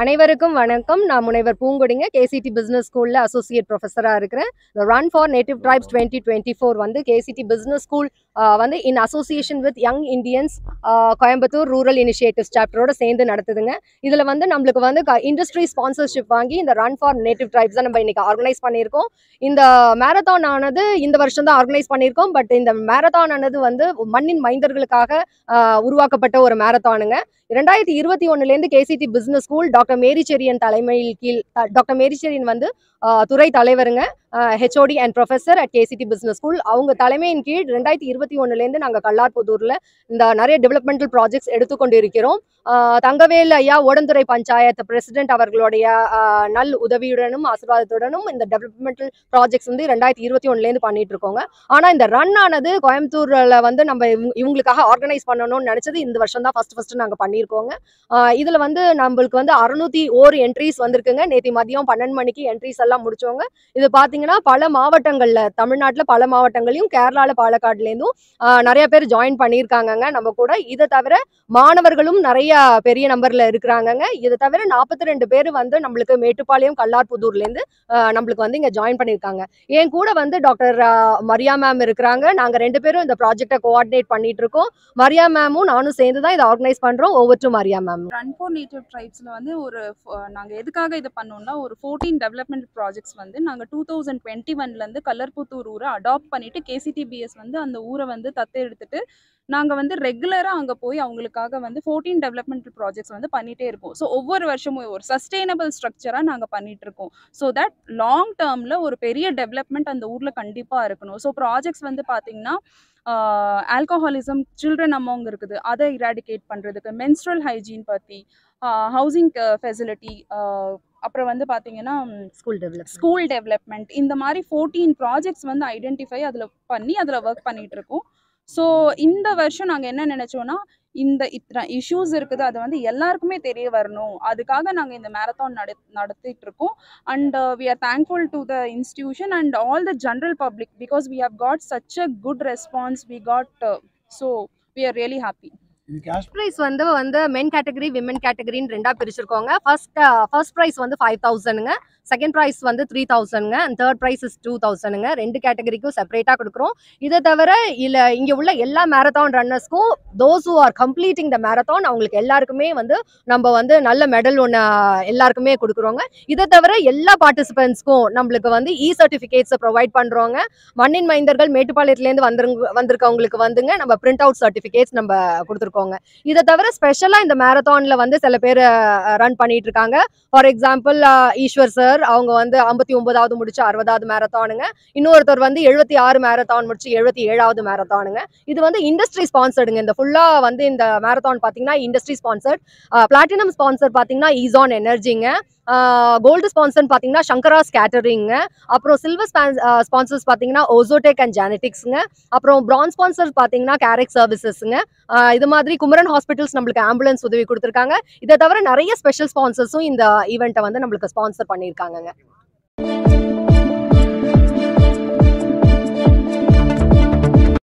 அனைவருக்கும் வணக்கம் நான் முனைவர் பூங்கொடிங்க கேசிடி பிசினஸ் ஸ்கூல்ல அசோசியேட் ப்ரொஃபஸரா இருக்கிறேன் இந்த run for native tribes twenty twenty four வந்து கேசிடி பிசினஸ் ஸ்கூல் வந்து in association with young Indians Coimbatore rural initiatives சாப்டரோட சேர்ந்து நடத்துதுங்க இதில் வந்து நம்மளுக்கு வந்து இண்டஸ்ட்ரி ஸ்பான்சர்ஷிப் வாங்கி இந்த ரன் ஃபார் நேட்டிவ் ட்ரைப்ஸ் தான் நம்ம இன்னைக்கு ஆர்கனைஸ் பண்ணியிருக்கோம் இந்த மேரத்தான் ஆனது இந்த வருஷம் தான் ஆர்கனைஸ் பண்ணியிருக்கோம் பட் இந்த மேரத்தான் ஆனது வந்து மண்ணின் மைந்தர்களுக்காக ஆஹ், உருவாக்கப்பட்ட ஒரு மேரத்தானுங்க ரெண்டாயிரத்தி இருபத்தி ஒன்னுலேருந்து KCT business school doctor Mary Cherian தலைமையில் கீழ் அஹ், டாக்டர் மேரிச்செரியன் வந்து ஆஹ், துறை தலைவருங்க HOD and professor at KCT business school அவங்க தலைமையின் கீழ் ரெண்டாயிரத்தி இருபத்தி ஒன்னுலேருந்து நாங்கள் கல்லார்புதூரில் இந்த நிறைய டெவலப்மெண்டல் ப்ராஜெக்ட்ஸ் எடுத்துக்கொண்டு இருக்கிறோம் ஆஹ், தங்கவேல் ஐயா ஓடந்துறை பஞ்சாயத்து பிரசிடென்ட் அவர்களுடைய ஆஹ், நல் உதவியுடனும் ஆசீர்வாதத்துடனும் இந்த டெவலப்மெண்டல் ப்ராஜெக்ட்ஸ் வந்து ரெண்டாயிரத்தி இருபத்தி ஒன்னுலேருந்து பண்ணிட்டு இருக்கோங்க ஆனால் இந்த ரன் ஆனது கோயம்புத்தூர்ல வந்து நம்ம இவங்க- இவங்களுக்காக ஆர்கனைஸ் பண்ணணும்னு நினைச்சது இந்த வருஷம் தான் ஃபர்ஸ்ட் ஃபர்ஸ்ட் நாங்கள் பண்ணியிருக்கோங்க ஆஹ் இதுல வந்து நம்மளுக்கு வந்து அறுநூத்தி ஓரு என்ட்ரிஸ் வந்திருக்குங்க நேற்று மதியம் பன்னெண்டு மணிக்கு என்ட்ரிஸ் எல்லாம் முடிச்சோங்க இது பாத்தீங்கன்னா பல மாவட்டங்கள்ல தமிழ்நாட்டுல பல மாவட்டங்களையும் கேரளால பாலக்காடுலேருந்தும் ஆஹ் நிறைய பேர் ஜாயின் பண்ணியிருக்காங்கங்க நம்ம கூட இதை தவிர மாணவர்களும் நிறைய பெரிய நம்பர்ல இருக்கிறாங்கங்க இதை தவிர நாற்பத்தி ரெண்டு பேர் வந்து நம்மளுக்கு மேட்டுப்பாளையம் கல்லார்புதூர்ல இருந்து ஆஹ் நம்மளுக்கு வந்து இங்க ஜாயின் பண்ணியிருக்காங்க என் கூட வந்து டாக்டர் மரியா மேம் இருக்கிறாங்க நாங்க ரெண்டு பேரும் இந்த ப்ராஜெக்டை கோஆர்டினேட் பண்ணிட்டு இருக்கோம் மரியா மேமும் நானும் சேர்ந்து தான் இதை ஆர்கனைஸ் பண்றோம் over to Maria ma'am run for native ட்ரைப்ஸில் வந்து ஒரு ஃப- நாங்க எதுக்காக இது பண்ணோம்னா ஒரு ஃபோர்டீன் டெவலப்மெண்ட் ப்ராஜெக்ட்ஸ் வந்து நாங்கள் டூ தௌசண்ட் டுவெண்ட்டி ஒன்லேருந்து கல்லர்புத்தூர் ஊரை அடாப்ட் பண்ணிட்டு கேசிடிபிஎஸ் வந்து அந்த ஊரை வந்து தத்தெடுத்துட்டு நாங்கள் வந்து ரெகுலராக அங்கே போய் அவங்களுக்காக வந்து ஃபோர்டீன் டெவலப்மெண்ட் ப்ராஜெக்ட்ஸ் வந்து பண்ணிகிட்டே இருக்கோம் ஸோ ஒவ்வொரு வருஷமும் ஒரு சஸ்டெயினபிள் ஸ்ட்ரக்சராக நாங்கள் பண்ணிட்டு இருக்கோம் ஸோ தட் லாங் டேர்மில் ஒரு பெரிய டெவலப்மெண்ட் அந்த ஊரில் கண்டிப்பாக இருக்கணும் ஸோ ப்ராஜெக்ட்ஸ் வந்து பார்த்தீங்கன்னா ஆல்கஹாலிசம் சில்ட்ரன் அமௌங் இருக்குது அதை இராடிகேட் பண்ணுறதுக்கு menstrual ஹைஜீன் பற்றி ஹவுசிங் ஃபெசிலிட்டி அப்புறம் வந்து பார்த்தீங்கன்னா ஸ்கூல் டெவலப் ஸ்கூல் டெவலப்மெண்ட் இந்த மாதிரி ஃபோர்டீன் ப்ராஜெக்ட்ஸ் வந்து ஐடென்டிஃபை அதில் பண்ணி அதில் ஒர்க் பண்ணிட்டு இருக்கோம் ஸோ இந்த வருஷம் நாங்கள் என்ன நினச்சோன்னா இந்த இத்தனை இஷ்யூஸ் இருக்குது அது வந்து எல்லாருக்குமே தெரிய வரணும் அதுக்காக நாங்கள் இந்த மேரத்தான் நட நடத்திட்டு இருக்கோம் and we are thankful to the institution and all the general public because we have got such a good response we got so we are really happy இது கேஷ் ப்ரைஸ் வந்து வந்து மென் கேட்டகரி விமன் கேட்டகரின்னு ரெண்டா பிரிச்சிருக்கோங்க first first prize வந்து five தௌசண்ட்ங்க second prize வந்து three தௌசண்ட்ங்க and third prize is two தௌசண்ட்ங்க ரெண்டு கேட்டகரிக்கும் செப்பரேட்டாக கொடுக்குறோம் இதை தவிர இல்ல இங்க உள்ள எல்லா மேரத்தான் ரன்னர்ஸ்க்கும் those who are completing the marathon அவங்களுக்கு எல்லாருக்குமே வந்து நம்ம வந்து நல்ல மெடல் ஒன்று எல்லாருக்குமே கொடுக்குறோங்க இதை தவிர எல்லா பார்ட்டிசிபென்ட்ஸ்க்கும் நம்மளுக்கு வந்து இ சர்டிஃபிகேட்ஸை ப்ரொவைட் பண்றோங்க மண்ணின் மைந்தர்கள் மேட்டுப்பாளையத்துலேருந்து வந்துருங்க வந்திருக்கவங்களுக்கு வந்துங்க நம்ம பிரிண்ட் அவுட் சர்டிஃபிகேட்ஸ் நம்ம கொடுத்துருக்கோங்க இதை தவிர ஸ்பெஷலாக இந்த மேரத்தான்ல வந்து சில பேர் ரன் பண்ணிட்டு இருக்காங்க ஃபார் எக்ஸாம்பிள் ஈஸ்வர் சார் அவங்க வந்து ஐம்பத்தி ஒன்பதாவது முடிச்சு அறுபதாவது மேரத்தானுங்க இன்னொருத்தர் வந்து எழுபத்தி ஆறு மேரத்தான் முடிச்சு எழுபத்தி ஏழாவது மேரத்தானுங்க இது வந்து இண்டஸ்ட்ரி ஸ்பான்சர்டுங்க இந்த ஃபுல்லாக வந்து இந்த மேரத்தான் பார்த்தீங்கன்னா இண்டஸ்ட்ரி ஸ்பான்சர்ட் பிளாட்டினம் ஸ்பான்சர் பார்த்தீங்கன்னா ஈசான் எனர்ஜிங்க கோல்டு ஸ்பான்சர் பார்த்தீங்கன்னா சங்கராஸ் கேட்டரிங்க அப்புறம் சில்வர் ஸ்பான்சர்ஸ் பார்த்தீங்கன்னா ஓசோடெக் அண்ட் ஜானட்டிக்ஸுங்க அப்புறம் பிரான்ஸ் ஸ்பான்சர்ஸ் பார்த்தீங்கன்னா கேரெக் சர்வீசஸ்ங்க இது மாதிரி குமரன் ஹாஸ்பிட்டல்ஸ் நம்மளுக்கு ஆம்புலன்ஸ் உதவி கொடுத்துருக்காங்க இதை தவிர நிறைய ஸ்பெஷல் ஸ்பான்சர்ஸும் இந்த ஈவெண்ட்டை வந்து நம்மளுக்கு ஸ்பான்சர் பண்ணியிருக்காங்கங்க